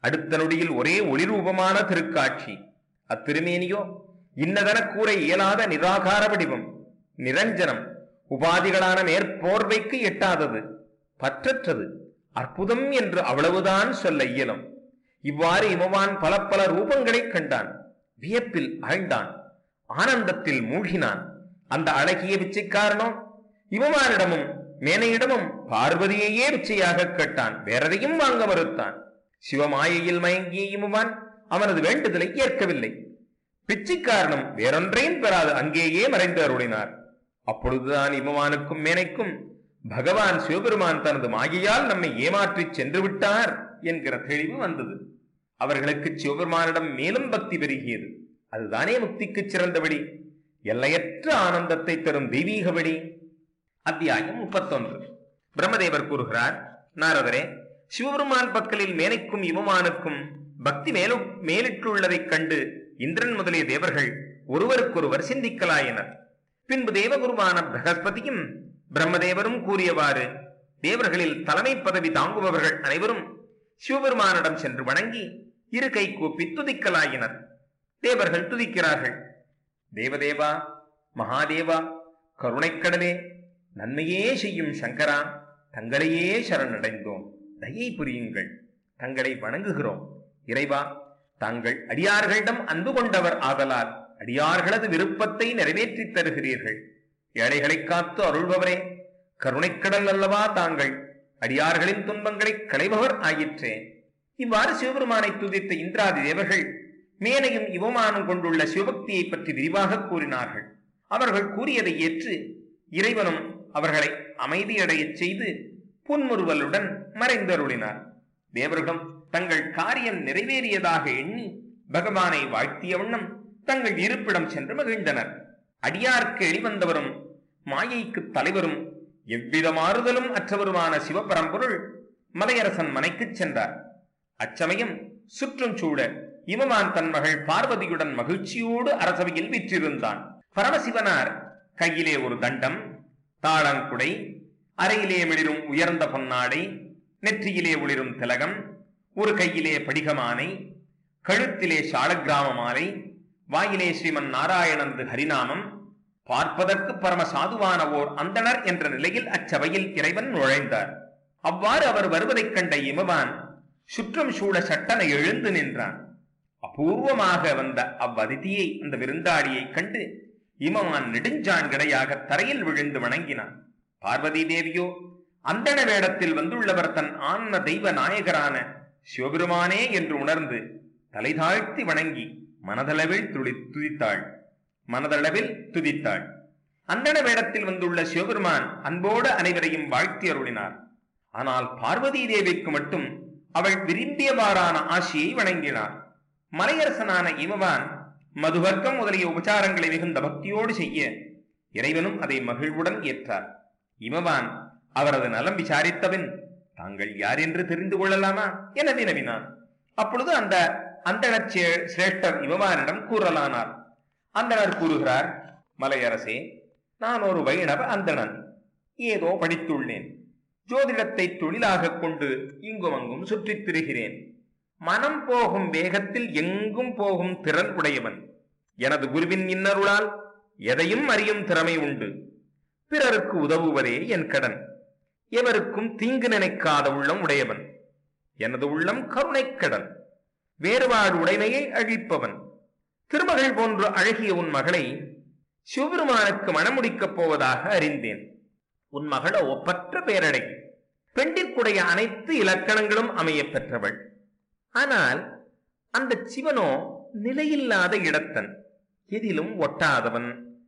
அடுத்த நொடியில் ஒரே ஒளிரூபமான திருக்காட்சி அத்திருமேனியோ இன்னதன கூற இயலாத நிராகார வடிவம் நிரஞ்சனம் உபாதிகளான மேற்போர்வைக்கு எட்டாதது பற்றற்றது அற்புதம் என்று அவ்வளவுதான் சொல்ல இயலும் இவ்வாறு இமவான் பல பல ரூபங்களைக் கண்டான் வியப்பில் ஆழ்ந்தான் ஆனந்தத்தில் மூழ்கினான் அந்த அழகிய பிச்சைக்காரனோ இமவானிடமும் மேனையிடமும் பார்வதியையே பிச்சையாக கேட்டான் வேறெதையும் வாங்க மறுத்தான் சிவமாயையில் மயங்கிய இமவான் அவனது வேண்டுதலை ஏற்கவில்லை பிச்சைக்காரனும் வேறொன்றையும் பெறாது அங்கேயே மறைந்து அருளினார் அப்பொழுதுதான் இமவானுக்கும் மேனைக்கும் பகவான் சிவபெருமான் தனது மாயையால் நம்மை ஏமாற்றிச் சென்று விட்டார் என்கிற தெளிவு வந்தது அவர்களுக்கு சிவபெருமானிடம் மேலும் பக்தி பெருகியது அதுதானே முக்திக்குச் சிறந்த வழி எல்லையற்ற ஆனந்தத்தை தரும் தெய்வீக வழி அத்தியாயம் முப்பத்தொன்று பிரம்மதேவர் கூறுகிறார் நாரதரே சிவபெருமான் பக்கலில் மேனைக்கும் இவமானுக்கும் பக்தி மேலு மேலிட்டுள்ளதைக் கண்டு இந்திரன் முதலிய தேவர்கள் ஒருவருக்கொருவர் சிந்திக்கலாயினர் பின்பு தேவகுருவான பிரகஸ்பதியும் பிரம்மதேவரும் கூறியவாறு தேவர்களில் தலைமை பதவி தாங்குபவர்கள் அனைவரும் சிவபெருமானிடம் சென்று வணங்கி இரு கை கூப்பி துதிக்கலாயினர் தேவர்கள் துதிக்கிறார்கள் தேவதேவா மகாதேவா கருணைக்கடலே நன்மையே செய்யும் சங்கரா தங்களையே சரணடைந்தோம் தயை புரியுங்கள் தங்களை வணங்குகிறோம் இறைவா தாங்கள் அடியார்களிடம் அன்பு கொண்டவர் ஆதலால் அடியார்களது விருப்பத்தை நிறைவேற்றித் தருகிறீர்கள் ஏழைகளை காத்து அருள்பவரே கருணைக்கடல் அல்லவா தாங்கள் அடியார்களின் துன்பங்களை களைபவர் ஆயிற்றே இவ்வாறு சிவபெருமானை துதித்த இந்திராதி தேவர்கள் மேனையும் இவமானும் கொண்டுள்ள சிவபக்தியை பற்றி விரிவாக கூறினார்கள் அவர்கள் கூறியதை ஏற்று இறைவனும் அவர்களை அமைதியடையச் செய்து புன்முறுவலுடன் மறைந்தருளினார் தேவர்களும் தங்கள் காரியம் நிறைவேறியதாக எண்ணி பகவானை வாழ்த்திய வண்ணம் தங்கள் இருப்பிடம் சென்று மகிழ்ந்தனர் அடியார்க்கு எளிவந்தவரும் மாயைக்கு தலைவரும் எவ்வித மாறுதலும் அற்றவருமான சிவபரம்பொருள் மலையரசன் மனைக்குச் சென்றார் அச்சமயம் சுற்றும் சூழ இமமான் தன் மகள் பார்வதியுடன் மகிழ்ச்சியோடு அரசவையில் விற்றிருந்தான் பரமசிவனார் கையிலே ஒரு தண்டம் தாளங்குடை அறையிலே மிளிரும் உயர்ந்த பொன்னாடை நெற்றியிலே ஒளிரும் திலகம் ஒரு கையிலே படிகமானை கழுத்திலே சாலக்கிராம மாலை வாயிலே ஸ்ரீமன் நாராயணந்து ஹரிநாமம் பார்ப்பதற்கு பரம சாதுவான ஓர் அந்தணர் என்ற நிலையில் அச்சபையில் இறைவன் நுழைந்தார் அவ்வாறு அவர் வருவதைக் கண்ட இமவான் சுற்றம் சூழ சட்டன எழுந்து நின்றான் அபூர்வமாக வந்த அவ்வதிதியை அந்த விருந்தாளியைக் கண்டு இமவான் நெடுஞ்சாண்கடையாக தரையில் விழுந்து வணங்கினான் பார்வதி தேவியோ அந்தண வேடத்தில் வந்துள்ளவர் தன் ஆன்ம தெய்வ நாயகரான சிவபெருமானே என்று உணர்ந்து தலை தாழ்த்தி வணங்கி மனதளவில் துளி துதித்தாள் மனதளவில் துதித்தாள் அந்தண வேடத்தில் வந்துள்ள சிவபெருமான் அன்போடு அனைவரையும் வாழ்த்தி அருளினார் ஆனால் பார்வதி தேவிக்கு மட்டும் அவள் விரும்பியவாறான ஆசியை வணங்கினார் மலையரசனான இமவான் மதுவர்க்கம் முதலிய உபச்சாரங்களை மிகுந்த பக்தியோடு செய்ய இறைவனும் அதை மகிழ்வுடன் ஏற்றார் இமவான் அவரது நலம் விசாரித்தவன் தாங்கள் யார் என்று தெரிந்து கொள்ளலாமா என வினவினான் அப்பொழுது அந்த அந்தணர் சே- சிரேஷ்டர் இமவானிடம் கூறலானார் அந்தணர் கூறுகிறார் மலையரசே நான் ஒரு வைணவ அந்தணன் ஏதோ படித்துள்ளேன் ஜோதிடத்தை தொழிலாகக் கொண்டு இங்கும் அங்கும் சுற்றித் திரிகிறேன் மனம் போகும் வேகத்தில் எங்கும் போகும் திறன் உடையவன் எனது குருவின் இன்னருளால் எதையும் அறியும் திறமை உண்டு பிறருக்கு உதவுவதே என் கடன் எவருக்கும் தீங்கு நினைக்காத உள்ளம் உடையவன் எனது உள்ளம் கருணைக் கடன் வேறுபாடு உடைமையை அழிப்பவன் திருமகள் போன்ற அழகிய உன் மகளை சிவபெருமானுக்கு மணமுடிக்கப் போவதாக அறிந்தேன் உன் மகள ஒப்பற்ற பேரழகி பெண்டிற்குடைய அனைத்து இலக்கணங்களும் அமையப் பெற்றவள் ஆனால் அந்த சிவனோ நிலையில்லாத இடத்தன் எதிலும் ஒட்டாதவன்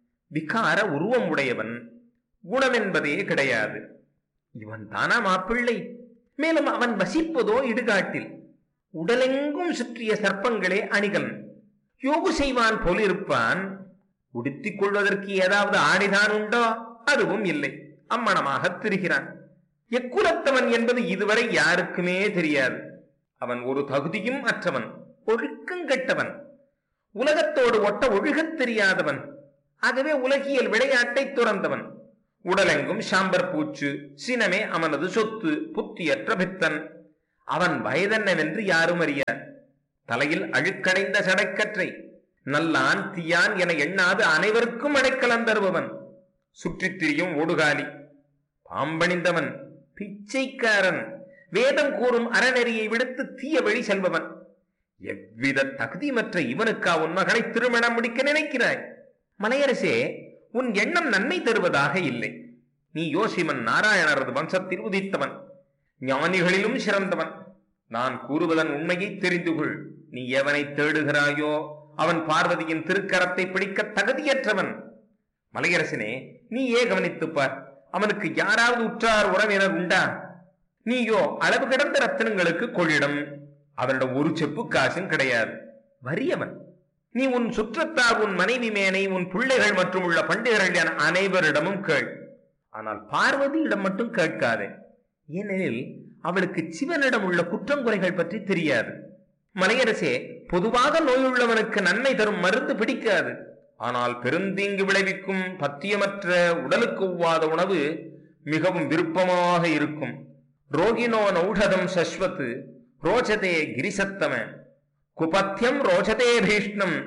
விகார உருவம் உடையவன் குணமென்பதே கிடையாது இவன் தானா மாப்பிள்ளை மேலும் அவன் வசிப்பதோ இடுகாட்டில் உடலெங்கும் சுற்றிய சர்ப்பங்களே அணிகன் யோகு செய்வான் போலிருப்பான் உடுத்திக் கொள்வதற்கு ஏதாவது ஆடைதான் உண்டோ அதுவும் இல்லை அம்மணமாக திரிகிறான் எக்குலத்தவன் என்பது இதுவரை யாருக்குமே தெரியாது அவன் ஒரு தகுதியும் அற்றவன் ஒழுக்கங்கெட்டவன் உலகத்தோடு ஒட்ட ஒழுகத் தெரியாதவன் ஆகவே உலகியல் விளையாட்டை துறந்தவன் உடலெங்கும் சாம்பர் பூச்சு சினமே அவனது சொத்து புத்தியற்ற பித்தன் அவன் வயதென்னவென்று யாரும் அறியார் தலையில் அழுக்கடைந்த சடைக்கற்றை நல்லான் தீயான் என எண்ணாது அனைவருக்கும் அடைக்கலம் தருபவன் சுற்றித் திரியும் ஓடுகாலி பாம்பணிந்தவன் பிச்சைக்காரன் வேதம் கூறும் அறநெறியை விடுத்து தீய வழி செல்பவன் எவ்வித தகுதிமற்ற இவனுக்கா உன் மகளை திருமணம் முடிக்க நினைக்கிறாய் மலையரசே உன் எண்ணம் நன்மை தருவதாக இல்லை நீ யோசிமன் நாராயணரது வம்சத்தில் உதித்தவன் ஞானிகளிலும் சிறந்தவன் நான் கூறுவதன் உண்மையை தெரிந்து கொள் நீ எவனை தேடுகிறாயோ அவன் பார்வதியின் திருக்கரத்தை பிடிக்க தகுதியற்றவன் மலையரசனே நீ ஏ கவனித்துப் பார் அவனுக்கு யாராவது உற்றார் உறவினர் உண்டா நீயோ அளவு கிடந்த ரத்தினங்களுக்கு கொள்ளிடம் அவனிடம் ஒரு செப்பு காசும் கிடையாது வறியவன் நீ உன் சுற்றத்தார் உன் மனைவி மேனை உன் பிள்ளைகள் மற்றும் உள்ள பண்டிகர்கள் என அனைவரிடமும் கேள் ஆனால் பார்வதியிடம் மட்டும் கேட்காதே ஏனெனில் அவளுக்கு சிவனிடம் உள்ள குற்றங்குறைகள் பற்றி தெரியாது மலையரசே பொதுவாக நோயுள்ளவனுக்கு நன்மை தரும் மருந்து பிடிக்காது ஆனால் பெருந்தீங்கு விளைவிக்கும் பத்தியமற்ற உடலுக்கு ஒவ்வாத உணவு மிகவும் விருப்பமாக இருக்கும் ரோகிணோ நௌஷதம் சஸ்வத் ரோஜதே கிரிசத்தம குபத்தியம் ரோஜதே பீஷ்ணம்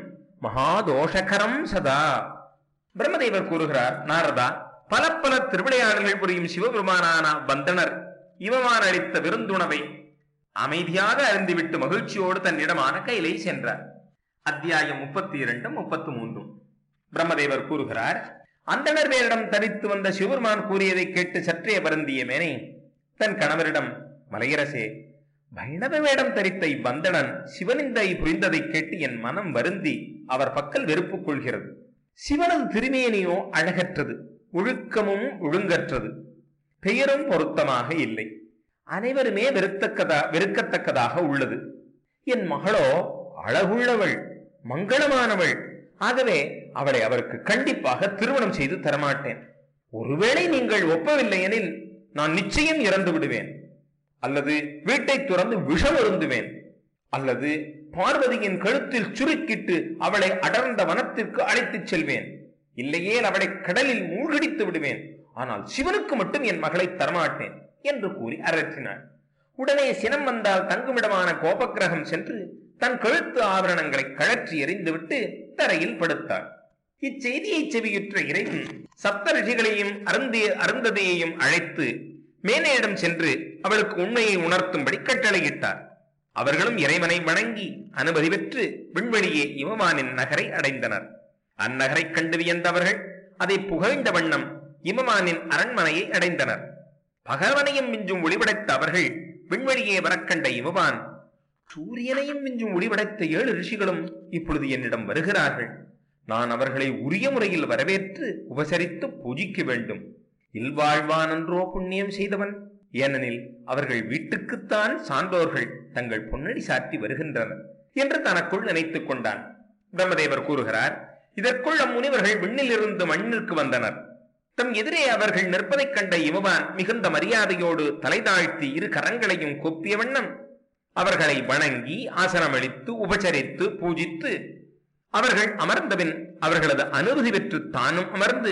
மகாதோஷகரம் சதா பிரம்மதேவர் கூறுகிறார் நாரதா பல பல திருவிளையாடல்கள் புரியும் சிவபெருமானான வந்தனர் இவமான் அளித்த விருந்துணவை அமைதியாக அருந்திவிட்டு மகிழ்ச்சியோடு தன்னிடமான கையிலே சென்றார் அத்தியாயம் முப்பத்தி இரண்டு முப்பத்தி மூன்றும் பிரம்மதேவர் கூறுகிறார் அந்தணர் வேரிடம் தரித்து வந்த சிவபெருமான் கூறியதை கேட்டு சற்றே வருந்திய மேனே தன் கணவரிடம் மலையரசே வைணவ வேடம் தரித்த இவ்வந்தணன் சிவனிந்தை புரிந்ததை கேட்டு என் மனம் வருந்தி அவர் பக்கல் வெறுப்பு கொள்கிறது சிவனது திருமேனியோ அழகற்றது ஒழுக்கமும் ஒழுங்கற்றது பெயரும் பொருத்தமாக இல்லை அனைவருமே வெறுத்தக்கதா வெறுக்கத்தக்கதாக உள்ளது என் மகளோ அழகுள்ளவள் மங்களமானவள் ஆகவே அவளை அவருக்கு கண்டிப்பாக திருமணம் செய்து தரமாட்டேன் ஒருவேளை நீங்கள் ஒப்பவில்லை எனில் நான் நிச்சயம் இறந்து விடுவேன் அல்லது வீட்டை துறந்து விஷம் அருந்துவேன் அல்லது பார்வதியின் கழுத்தில் சுருக்கிட்டு அவளை அடர்ந்த வனத்திற்கு அழைத்துச் செல்வேன் இல்லையேல் அவளை கடலில் மூழ்கடித்து விடுவேன் ஆனால் சிவனுக்கு மட்டும் என் மகளை தரமாட்டேன் என்று கூறி அரற்றினாள் உடனே சினம் வந்தால் தங்குமிடமான கோபக்கிரகம் சென்று தன் கழுத்து ஆபரணங்களை கழற்றி எறிந்துவிட்டு தரையில் படுத்தாள் இச்செய்தியை செவியுற்ற இறைவன் சப்த ரிஷிகளையும் அருந்திய அருந்ததியையும் அழைத்து மேனையிடம் சென்று அவளுக்கு உண்மையை உணர்த்தும்படி கட்டளையிட்டார் அவர்களும் இறைவனை வணங்கி அனுமதி பெற்று விண்வெளியே இமமானின் நகரை அடைந்தனர் அந்நகரை கண்டு வியந்தவர்கள் அதை புகழ்ந்த வண்ணம் இமமானின் அரண்மனையை அடைந்தனர் பகவனையும் மிஞ்சும் ஒளிபடைத்த அவர்கள் விண்வெளியே வரக்கண்ட இமவான் சூரியனையும் மிஞ்சும் ஒளிபடைத்த ஏழு ரிஷிகளும் இப்பொழுது என்னிடம் வருகிறார்கள் நான் அவர்களை உரிய முறையில் வரவேற்று உபசரித்து பூஜிக்க வேண்டும் இல்வாழ்வானன்றோ புண்ணியம் செய்தவன் ஏனெனில் அவர்கள் வீட்டுக்குத்தான் சான்றோர்கள் தங்கள் பொன்னடி சாத்தி வருகின்றனர் என்று தனக்குள் நினைத்துக் கொண்டான் பிரம்மதேவர் கூறுகிறார் இதற்குள் அம்முனிவர்கள் விண்ணிலிருந்து மண்ணிற்கு வந்தனர் தம் எதிரே அவர்கள் நிற்பதைக் கண்ட இமவான் மிகுந்த மரியாதையோடு தலை தாழ்த்தி இரு கரங்களையும் கொப்பிய வண்ணம் அவர்களை வணங்கி ஆசனமளித்து உபசரித்து பூஜித்து அவர்கள் அமர்ந்தபின் அவர்களது அனுமதி பெற்று தானும் அமர்ந்து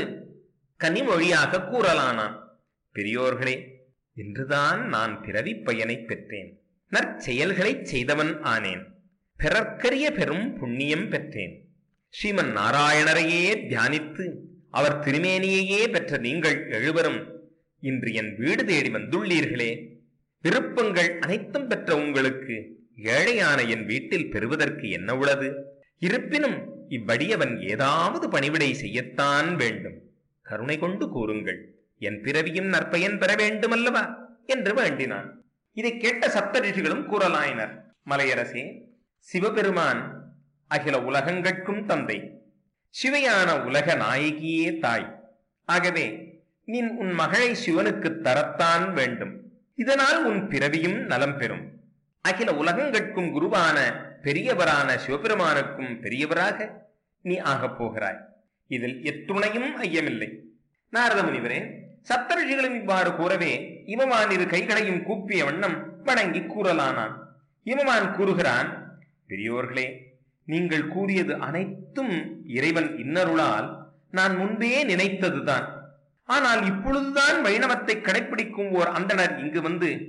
கனிமொழியாக கூறலானான் பெரியோர்களே இன்றுதான் நான் பிறவி பயனை பெற்றேன் நற்செயல்களைச் செய்தவன் ஆனேன் பிறர்க்கரிய பெரும் புண்ணியம் பெற்றேன் ஸ்ரீமன் நாராயணரையே தியானித்து அவர் திருமேனியையே பெற்ற நீங்கள் எழுவரும் இன்று என் வீடு தேடி வந்துள்ளீர்களே விருப்பங்கள் அனைத்தும் பெற்ற உங்களுக்கு ஏழையான என் வீட்டில் பெறுவதற்கு என்ன உள்ளது இருப்பினும் இவ்வடியவன் ஏதாவது பணிவிடை செய்யத்தான் வேண்டும் கருணை கொண்டு கூறுங்கள் என் பிறவியும் நற்பயன் பெற வேண்டுமல்லவா என்று வேண்டினான் இதை கேட்ட சப்த ரிஷிகளும் கூறலாயினர் மலையரசே சிவபெருமான் அகில உலகங்கட்கும் தந்தை சிவையான உலக நாயகியே தாய் ஆகவே நீ உன் மகளை சிவனுக்கு தரத்தான் வேண்டும் இதனால் உன் பிறவியும் நலம் பெறும் அகில உலகங்கட்கும் குருவான பெரியவரான சிவபெருமானுக்கும் பெரியவராக நீ ஆகப் போகிறாய் இதில் எத்துணையும் ஐயமில்லை நாரத முனிவரே சப்தரிஷிகளும் இவ்வாறு கூறவே இமமான் இரு கைகளையும் கூப்பிய வண்ணம் வணங்கி கூறலானான் இமமான் கூறுகிறான் பெரியோர்களே நீங்கள் கூறியது அனைத்தும் இறைவன் இன்னருளால் நான் முன்பே நினைத்ததுதான் ஆனால் இப்பொழுதுதான் வைணவத்தை கடைபிடிக்கும் ஓர் அந்தணர் இங்கு வந்து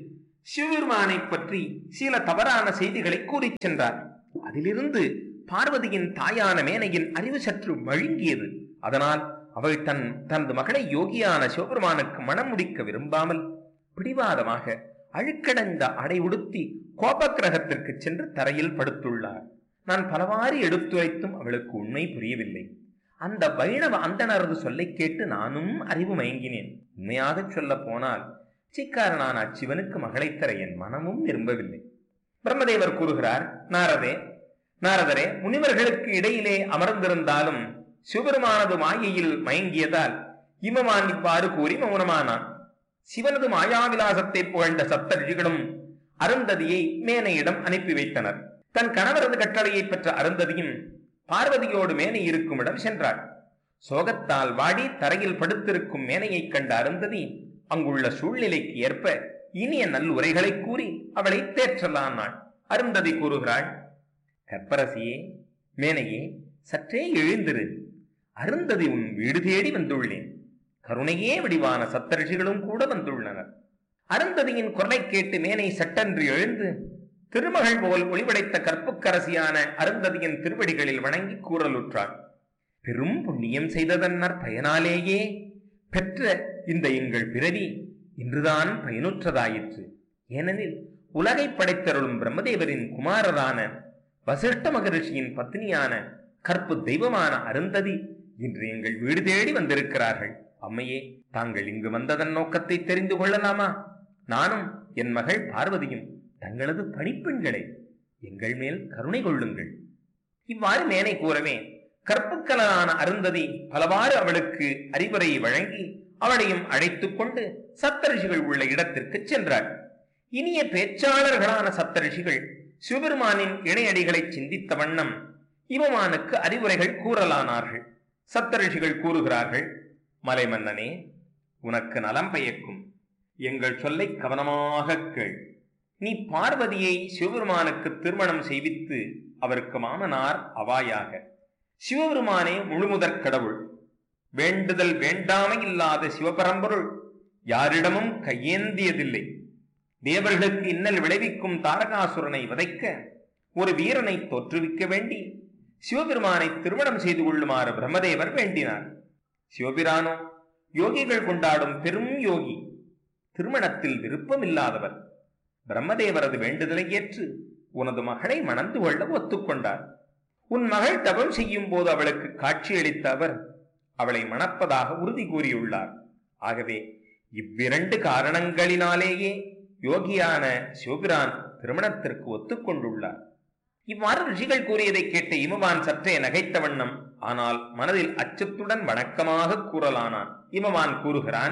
சிவபெருமானைப் பற்றி சில தவறான செய்திகளை கூறிச் சென்றார் அதிலிருந்து பார்வதியின் தாயான மேனையின் அறிவு சற்று மழுங்கியது அதனால் அவள் தன் தனது மகளை யோகியான சிவபெருமானுக்கு மனம் முடிக்க விரும்பாமல் பிடிவாதமாக அழுக்கடைந்த அடை உடுத்தி கோபக்கிரகத்திற்கு சென்று தரையில் படுத்துள்ளார் நான் பலவாறு எடுத்துரைத்தும் அவளுக்கு உண்மை புரியவில்லை அந்த வைணவ அந்தணரது சொல்லைக் கேட்டு நானும் அறிவு மயங்கினேன் உண்மையாகச் சொல்ல போனால் சிக்காரனான அச்சிவனுக்கு மகளைத் தர என் மனமும் விரும்பவில்லை பிரம்மதேவர் கூறுகிறார் நாரதே நாரதரே முனிவர்களுக்கு இடையிலே அமர்ந்திருந்தாலும் சிவபெருமானது மாயையில் மயங்கியதால் இமமான் இவ்வாறு கூறி மௌனமானான் சிவனது மாயாவிலாசத்தை புகழ்ந்த சப்தரிஷிகளும் அருந்ததியை மேனையிடம் அனுப்பி வைத்தனர் தன் கணவரது கட்டளையை பெற்ற அருந்ததியும் பார்வதியோடு மேனை இருக்கும் இடம் சென்றாள் சோகத்தால் வாடி தரையில் படுத்திருக்கும் மேனையைக் கண்ட அருந்ததி அங்குள்ள சூழ்நிலைக்கு ஏற்ப இனிய நல்லுரைகளை கூறி அவளை தேற்றலானாள் அருந்ததி கூறுகிறாள் கற்பரசியே மேனையே சற்றே எழுந்திரு அருந்ததி உன் வீடு தேடி வந்துள்ளேன் கருணையே வடிவான சப்தரிஷிகளும் கூட வந்துள்ளனர் அருந்ததியின் குரலை கேட்டு மேனை சட்டென்று எழுந்து திருமகள் போல் ஒளிவடைத்த கற்புக்கரசியான அருந்ததியின் திருவடிகளில் வணங்கி கூறலுற்றாள் பெரும் புண்ணியம் செய்ததன்னர் பயனாலேயே பெற்ற இந்த எங்கள் பிறவி இன்றுதான் பயனுற்றதாயிற்று ஏனெனில் உலகை படைத்தருளும் பிரம்மதேவரின் குமாரரான வசிஷ்ட மகரிஷியின் பத்னியான கற்பு தெய்வமான அருந்ததி இன்று எங்கள் வீடு தேடி வந்திருக்கிறார்கள் அம்மையே தாங்கள் இங்கு வந்ததன் நோக்கத்தை தெரிந்து கொள்ளலாமா நானும் என் மகள் பார்வதியும் தங்களது பணிப்பெண்களே எங்கள் மேல் கருணை கொள்ளுங்கள் இவ்வாறு மேனை கூறவே கற்புக்கலனான அருந்ததி பலவாறு அவளுக்கு அறிவுரை வழங்கி அவளையும் அழைத்துக் கொண்டு சப்தரிஷிகள் உள்ள இடத்திற்கு சென்றாள் இனிய பேச்சாளர்களான சப்தரிஷிகள் சிவபெருமானின் இணையடிகளை சிந்தித்த வண்ணம் இவமானுக்கு அறிவுரைகள் கூறலானார்கள் சப்தரிஷிகள் கூறுகிறார்கள் மலைமன்னனே உனக்கு நலம் பயக்கும் எங்கள் சொல்லை கவனமாக கேள் நீ பார்வதியை சிவபெருமானுக்கு திருமணம் செய்வித்து அவருக்கு மாமனார் அவாயாக சிவபெருமானே முழுமுதற் கடவுள் வேண்டுதல் வேண்டாமை இல்லாத சிவபரம்பொருள் யாரிடமும் கையேந்தியதில்லை தேவர்களுக்கு இன்னல் விளைவிக்கும் தாரகாசுரனை வதைக்க ஒரு வீரனை தோற்றுவிக்க வேண்டி சிவபெருமானை திருமணம் செய்து கொள்ளுமாறு பிரம்மதேவர் வேண்டினார் சிவபிரானோ யோகிகள் கொண்டாடும் பெரும் யோகி திருமணத்தில் விருப்பமில்லாதவர் பிரம்மதேவரது வேண்டுதலை ஏற்று உனது மகளை மணந்து கொள்ள ஒத்துக்கொண்டார் உன் மகள் தவம் செய்யும் போது அவளுக்கு காட்சியளித்த அவர் அவளை மணப்பதாக உறுதி கூறியுள்ளார் ஆகவே இவ்விரண்டு காரணங்களினாலேயே யோகியான சிவபிரான் திருமணத்திற்கு ஒத்துக்கொண்டுள்ளார் இவ்வாறு ரிஷிகள் கூறியதை கேட்ட இமவான் சற்றே நகைத்த வண்ணம் ஆனால் மனதில் அச்சத்துடன் வணக்கமாக கூறலானான் இமவான் கூறுகிறான்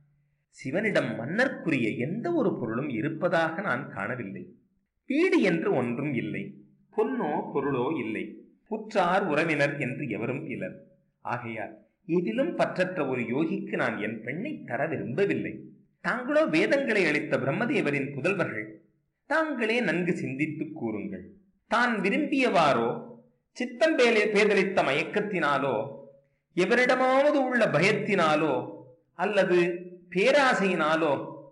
சிவனிடம் மன்னர்க்குரிய எந்த ஒரு பொருளும் இருப்பதாக நான் காணவில்லை வீடு என்று ஒன்றும் இல்லை பொன்னோ பொருளோ இல்லை புற்றார் உறவினர் என்று எவரும் இலர் ஆகையால் எதிலும் பற்றற்ற ஒரு யோகிக்கு நான் என் பெண்ணை தர விரும்பவில்லை தாங்களோ வேதங்களை அளித்த பிரம்மதேவரின் புதல்வர்கள் தாங்களே நன்கு சிந்தித்துக் கூறுங்கள் தான் விரும்பியவாறோ சித்தம் பேலே பேதலித்த மயக்கத்தினாலோ எவரிடமாவது உள்ள பயத்தினாலோ அல்லது பேராசையினாலோ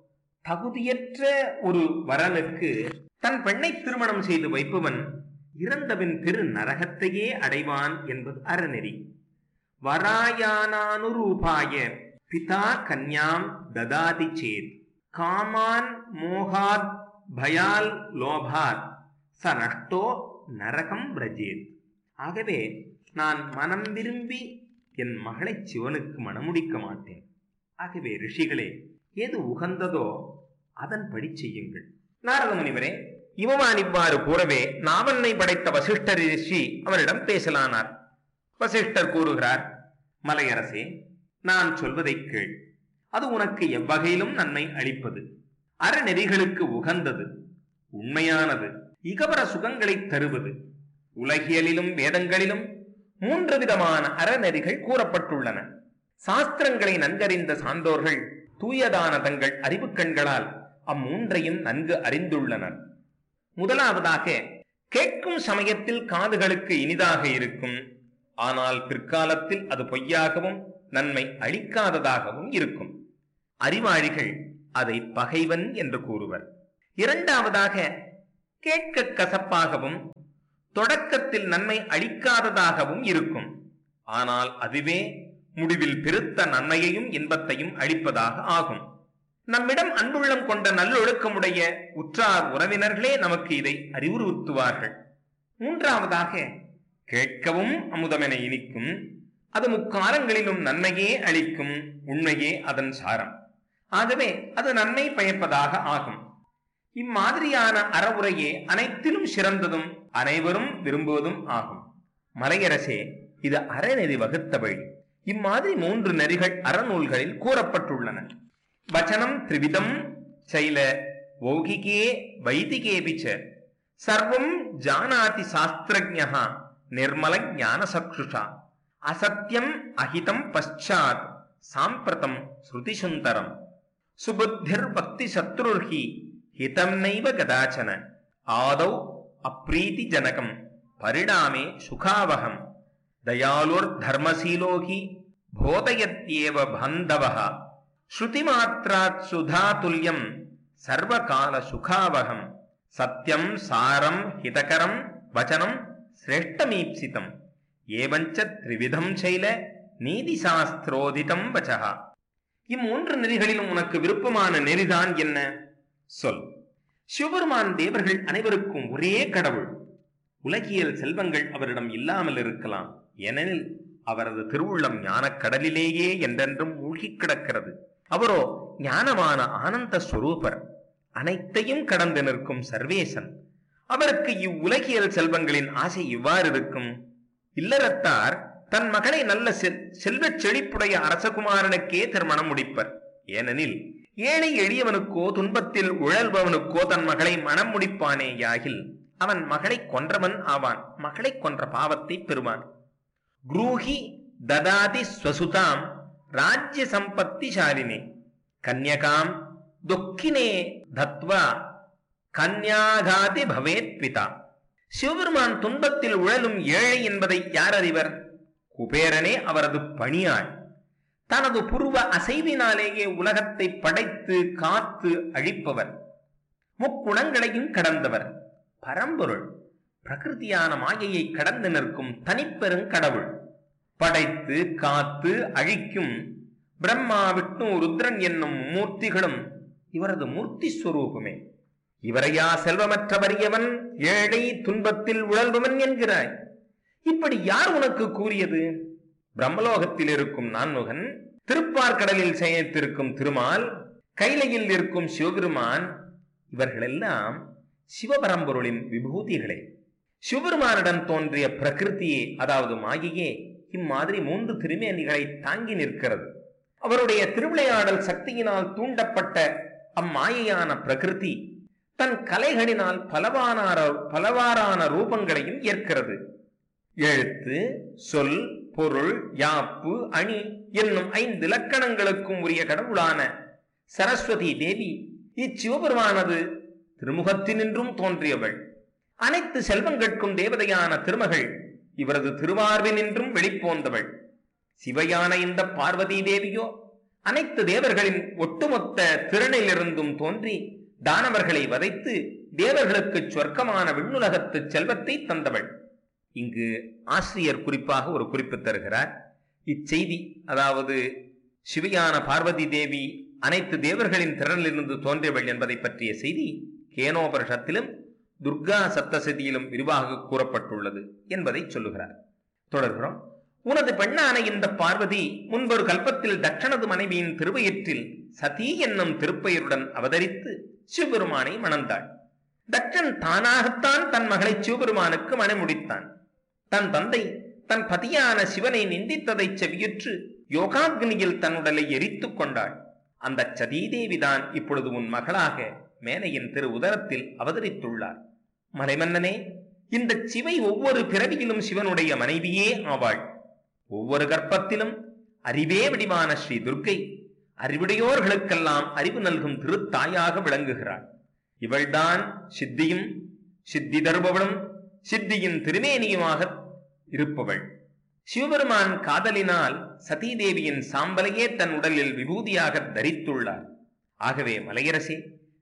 தகுதியற்ற ஒரு வரனுக்கு தன் பெண்ணை திருமணம் செய்து வைப்பவன் இறந்தபின் பெரு நரகத்தையே அடைவான் என்பது அறநெறி வராயானானுரூபாய பிதா கன்யாம் ததாதி சேத் காமான் மோகாத் பயால் லோபாத் ச நஷ்டோ நரகம் பிரஜேத் ஆகவே நான் மனம் விரும்பி என் மகளை சிவனுக்கு மணமுடிக்க மாட்டேன் ஆகவே ரிஷிகளே எது உகந்ததோ அதன்படி செய்யுங்கள் நாரத முனிவரே இவமான் இவ்வாறு கூறவே நாவன்னை படைத்த வசிஷ்டர் ரிஷி அவனிடம் பேசலானார் வசிஷ்டர் கூறுகிறார் மலையரசே நான் சொல்வதை கேள் அது உனக்கு எவ்வகையிலும் நன்மை அளிப்பது அறநெறிகளுக்கு உகந்தது உண்மையானது இகவர சுகங்களை தருவது உலகியலிலும் வேதங்களிலும் மூன்று விதமான அறநெறிகள் கூறப்பட்டுள்ளன சாஸ்திரங்களை நன்கறிந்த சான்றோர்கள் தூயதான தங்கள் அறிவு கண்களால் அம்மூன்றையும் நன்கு அறிந்துள்ளனர் முதலாவதாக கேட்கும் சமயத்தில் காதுகளுக்கு இனிதாக இருக்கும் ஆனால் பிற்காலத்தில் அது பொய்யாகவும் நன்மை அளிக்காததாகவும் இருக்கும் அறிவாளிகள் அதை பகைவன் என்று கூறுவர் இரண்டாவதாக கேட்க கசப்பாகவும் தொடக்கத்தில் நன்மை அளிக்காததாகவும் இருக்கும் ஆனால் அதுவே முடிவில் பெருத்த நன்மையையும் இன்பத்தையும் அளிப்பதாக ஆகும் நம்மிடம் அன்புள்ளம் கொண்ட நல்லொழுக்கமுடைய உற்றார் உறவினர்களே நமக்கு இதை அறிவுறுத்துவார்கள் மூன்றாவதாக கேட்கவும் அமுதமென இனிக்கும் அது முக்காலங்களிலும் நன்மையே அளிக்கும் உண்மையே அதன் சாரம் ஆகவே அது நன்மை பயப்பதாக ஆகும் இம்மாதிரியான அறவுரையே அனைத்திலும் சிறந்ததும் அனைவரும் விரும்புவதும் ஆகும் மலையரசே இது அறநெறி வகுத்த வழி இம்மாதிரி மூன்று நெறிகள் அறநூல்களில் கூறப்பட்டுள்ளன வச்சனம் திரிவிதம் சைல ஓகிகே வைதிகேபிச்ச சர்வம் ஜானாதி சாஸ்திரஜா நிர்மல ஞான சக்ஷுஷா அசத்தியம் அஹிதம் பశ్చాத் சாம்பிரதம் ஸ்ருதிசுந்தரம் சுபுத்திர் பக்தி சத்ருர்ஹி ஹிதம் நைவ கதாச்சன ஆதௌ அப்ரீதி ஜனகம் பரிணாமே சுகாவகம் தயாலுர் தர்மசீலோகி போதயத்யேவ பந்தவः ஸ்ருதிமாத்ராத் சுதாதுல்யம் சர்வகால சுகாவகம் சத்யம் சாரம் ஹிதகரம் வச்சனம் சிரேஷ்டமீப்சிதம் ஏவஞ்ச த்ரிவிதம் சைல நீதி சாஸ்திரோதிதம் வச்சகா இம்மூன்று நெறிகளிலும் உனக்கு விருப்பமான நெறிதான் என்ன சொல் சிவபெருமான் தேவர்கள் அனைவருக்கும் ஒரே கடவுள் உலகியல் செல்வங்கள் அவரிடம் இல்லாமல் இருக்கலாம் ஏனெனில் அவரது திருவுள்ளம் ஞானக் கடலிலேயே என்றென்றும் மூழ்கிக் கிடக்கிறது அவரோ ஞானமான ஆனந்த ஸ்வரூபர் அனைத்தையும் கடந்து நிற்கும் சர்வேசன் அவருக்கு இவ்வுலகியல் செல்வங்களின் ஆசை இவ்வாறு இருக்கும் இல்லறத்தார் தன் மகளை நல்ல செல் செல்வச் செழிப்புடைய அரசகுமாரனுக்கே திருமணம் முடிப்பர் ஏனெனில் ஏழை எளியவனுக்கோ துன்பத்தில் உழல்பவனுக்கோ தன் மகளை மனம் முடிப்பானே யாகில் அவன் மகளை கொன்றவன் ஆவான் மகளை கொன்ற பாவத்தை பெறுவான் குரூஹி ததாதி ஸ்வசுதாம் ராஜ்ய சம்பத்தி சாலினே கன்யகாம் துக்கினே தத்வா கன்யாகாதி பவேத் பிதா சிவபெருமான் துன்பத்தில் உழலும் ஏழை என்பதை யார் அறிவர் குபேரனே அவரது பணியாள் தனது புருவ அசைவினாலேயே உலகத்தை படைத்து காத்து அழிப்பவர் முக்குணங்களையும் கடந்தவர் பரம்பொருள் பிரகிருதியான மாயையை கடந்து நிற்கும் தனிப்பெருங் கடவுள் படைத்து காத்து அழிக்கும் பிரம்மா விஷ்ணு ருத்ரன் என்னும் மூர்த்திகளும் இவரது மூர்த்தி ஸ்வரூபமே இவரையா செல்வமற்ற வறியவன் ஏழை துன்பத்தில் உழல்பவன் என்கிறாய் இப்படி யார் உனக்கு கூறியது பிரம்மலோகத்தில் இருக்கும் நான்முகன் திருப்பார்கடலில் செயத்திருக்கும் திருமால் கைலையில் இருக்கும் சிவபெருமான் இவர்களெல்லாம் சிவபரம்பொருளின் விபூதிகளே சிவபெருமானிடம் தோன்றிய பிரகிருதியே அதாவது மாயையே இம்மாதிரி மூன்று திருமேனிகளை தாங்கி நிற்கிறது அவருடைய திருவிளையாடல் சக்தியினால் தூண்டப்பட்ட அம்மாயையான பிரகிருதி தன் கலைகளினால் பலவானார பலவாறான ரூபங்களையும் ஏற்கிறது எழுத்து சொல் பொருள் யாப்பு அணி என்னும் ஐந்து இலக்கணங்களுக்கும் உரிய கடவுளான சரஸ்வதி தேவி இச்சிவபெருமானது திருமுகத்தினின்றும் தோன்றியவள் அனைத்து செல்வங்கட்கும் தேவதையான திருமகள் இவரது திருவார்வினின்றும் வெளிப்போந்தவள் சிவையான இந்த பார்வதி தேவியோ அனைத்து தேவர்களின் ஒட்டுமொத்த திறனிலிருந்தும் தோன்றி தானவர்களை வதைத்து தேவர்களுக்கு சொர்க்கமான விண்ணுலகத்து செல்வத்தை தந்தவள் இங்கு ஆசிரியர் குறிப்பாக ஒரு குறிப்பு தருகிறார் இச்செய்தி அதாவது சிவையான பார்வதி தேவி அனைத்து தேவர்களின் திறனிலிருந்து தோன்றியவள் என்பதை பற்றிய செய்தி கேனோபரிஷத்திலும் துர்கா சப்தசதியிலும் விரிவாக கூறப்பட்டுள்ளது என்பதை சொல்லுகிறார் தொடர்கிறோம் உனது பெண்ணான இந்த பார்வதி முன்பொரு கல்பத்தில் தட்சணது மனைவியின் திருவயிற்றில் சதி என்னும் திருப்பெயருடன் அவதரித்து சிவபெருமானை மணந்தாள் தட்சன் தானாகத்தான் தன் மகளை சிவபெருமானுக்கு மணமுடித்தான் தன் தந்தை தன் பதியான சிவனை நிந்தித்ததை செவியுற்று யோகாக்னியில் தன் உடலை எரித்துக் கொண்டாள் அந்த சதீதேவிதான் இப்பொழுது உன் மகளாக மேனையின் திரு உதரத்தில் அவதரித்துள்ளார் மலைமன்னனே இந்த சிவை ஒவ்வொரு பிறவியிலும் சிவனுடைய மனைவியே ஆவாள் ஒவ்வொரு கர்ப்பத்திலும் அறிவே வடிவான ஸ்ரீ துர்க்கை அறிவுடையோர்களுக்கெல்லாம் அறிவு நல்கும் திருத்தாயாக விளங்குகிறாள் இவள்தான் சித்தியும் சித்தி தருபவளும் சித்தியின் திருமேனியுமாக இருப்பவள் சிவபெருமான் காதலினால் சதீதேவியின் சாம்பலையே தன் உடலில் விபூதியாக தரித்துள்ளார் ஆகவே மலையரசே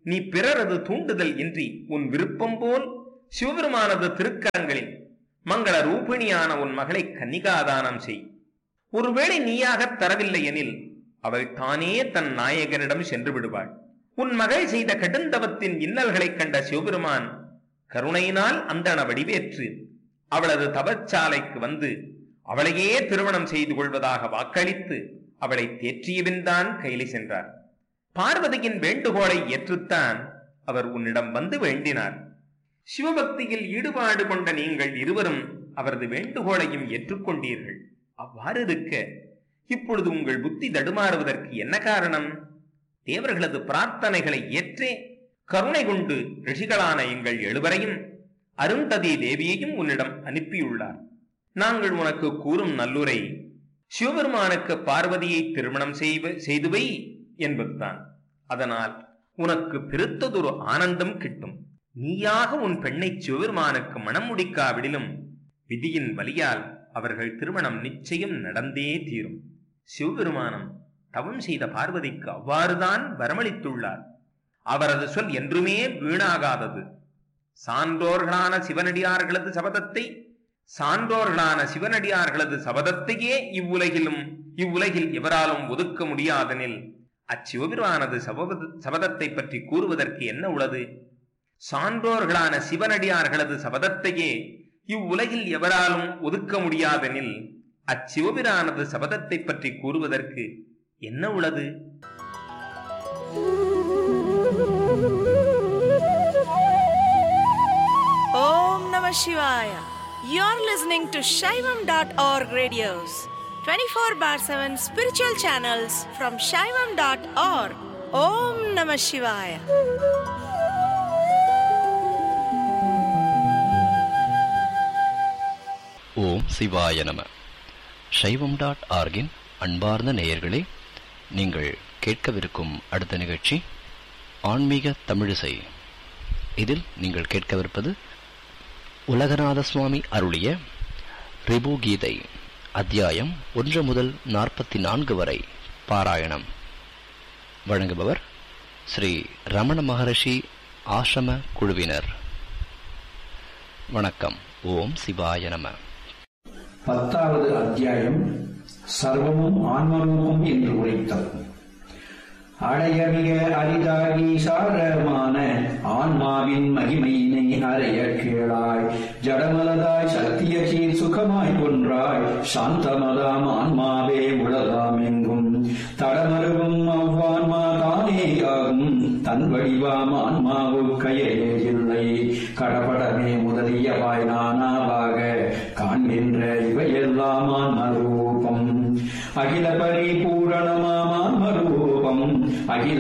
நீ பிறரது தூண்டுதல் இன்றி உன் விருப்பம் போல் சிவபெருமானது திருக்கரங்களில் மங்கள ரூபிணியான உன் மகளை கன்னிகாதானம் செய் ஒருவேளை நீயாகத் தரவில்லை எனில் அவள் தானே தன் நாயகனிடம் சென்று விடுவாள் உன் மகள் செய்த கடுந்தவத்தின் இன்னல்களைக் கண்ட சிவபெருமான் கருணையினால் அந்தண வடிவேற்று அவளது தவச்சாலைக்கு வந்து அவளையே திருமணம் செய்து கொள்வதாக வாக்களித்து அவளை தேற்றியபின்தான் கையிலை சென்றார் பார்வதியின் வேண்டுகோளை ஏற்றுத்தான் அவர் உன்னிடம் வந்து வேண்டினார் சிவபக்தியில் ஈடுபாடு கொண்ட நீங்கள் இருவரும் அவரது வேண்டுகோளையும் ஏற்றுக்கொண்டீர்கள் அவ்வாறு இருக்க இப்பொழுது உங்கள் புத்தி தடுமாறுவதற்கு என்ன காரணம் தேவர்களது பிரார்த்தனைகளை ஏற்றே கருணை கொண்டு ரிஷிகளான எங்கள் எழுவரையும் அருந்ததி தேவியையும் உன்னிடம் அனுப்பியுள்ளார் நாங்கள் உனக்கு கூறும் நல்லுரை சிவபெருமானுக்கு பார்வதியை திருமணம் செய்வ செய்து வை என்பதுதான் அதனால் உனக்கு பெருத்ததொரு ஆனந்தம் கிட்டும் நீயாக உன் பெண்ணை சிவபெருமானுக்கு மனம் முடிக்காவிடிலும் விதியின் வலியால் அவர்கள் திருமணம் நிச்சயம் நடந்தே தீரும் சிவபெருமானம் தவம் செய்த பார்வதிக்கு அவ்வாறுதான் வரமளித்துள்ளார் அவரது சொல் என்றுமே வீணாகாதது சான்றோர்களான சிவனடியார்களது சபதத்தை சான்றோர்களான சிவனடியார்களது சபதத்தையே இவ்வுலகிலும் இவ்வுலகில் எவராலும் ஒதுக்க முடியாதெனில் அச்சிவபிரானது சபத சபதத்தை பற்றி கூறுவதற்கு என்ன உள்ளது சான்றோர்களான சிவனடியார்களது சபதத்தையே இவ்வுலகில் எவராலும் ஒதுக்க முடியாதெனில் அச்சிவபிரானது சபதத்தை பற்றி கூறுவதற்கு என்ன உள்ளது Om Namah Shivaya. You're listening to Shaivam.org radios, 24 bar 7 spiritual channels from Shaivam.org. Om Namah Shivaya. ஓம் சிவாய நம சைவம் டாட் ஆர்கின் அன்பார்ந்த நேயர்களே நீங்கள் கேட்கவிருக்கும் அடுத்த நிகழ்ச்சி ஆன்மீக தமிழிசை இதில் நீங்கள் கேட்கவிருப்பது உலகநாத சுவாமி அருளிய ரிபு கீதை அத்தியாயம் ஒன்று முதல் நாற்பத்தி நான்கு வரை பாராயணம் வழங்குபவர் ஸ்ரீ ரமண மகரிஷி ஆசிரம குழுவினர் வணக்கம் ஓம் சிவாய நம பத்தாவது அத்தியாயம் சர்வமும் ஆன்மரூபம் என்று உரைத்தல் அடைய மிக அரிதாகி சாரமான ஆன்மாவின் மகிமையினை அறைய கேளாய் ஜடமலதாய் சத்திய சீர் சுகமாய் கொன்றாய் சாந்தமதாம் ஆன்மாவே உலகாம் எங்கும் தடமருவும் அவ்வான்மா தானேயாகும் தன் வடிவாம் ஆன்மாவுக்கையே இல்லை கடபடமே முதலியவாய் நானாவாக காண்கின்ற இவையெல்லாம் ஆன்மரூபம் அகில பரிபூரணமாம் ஆன்மரூபம் அகில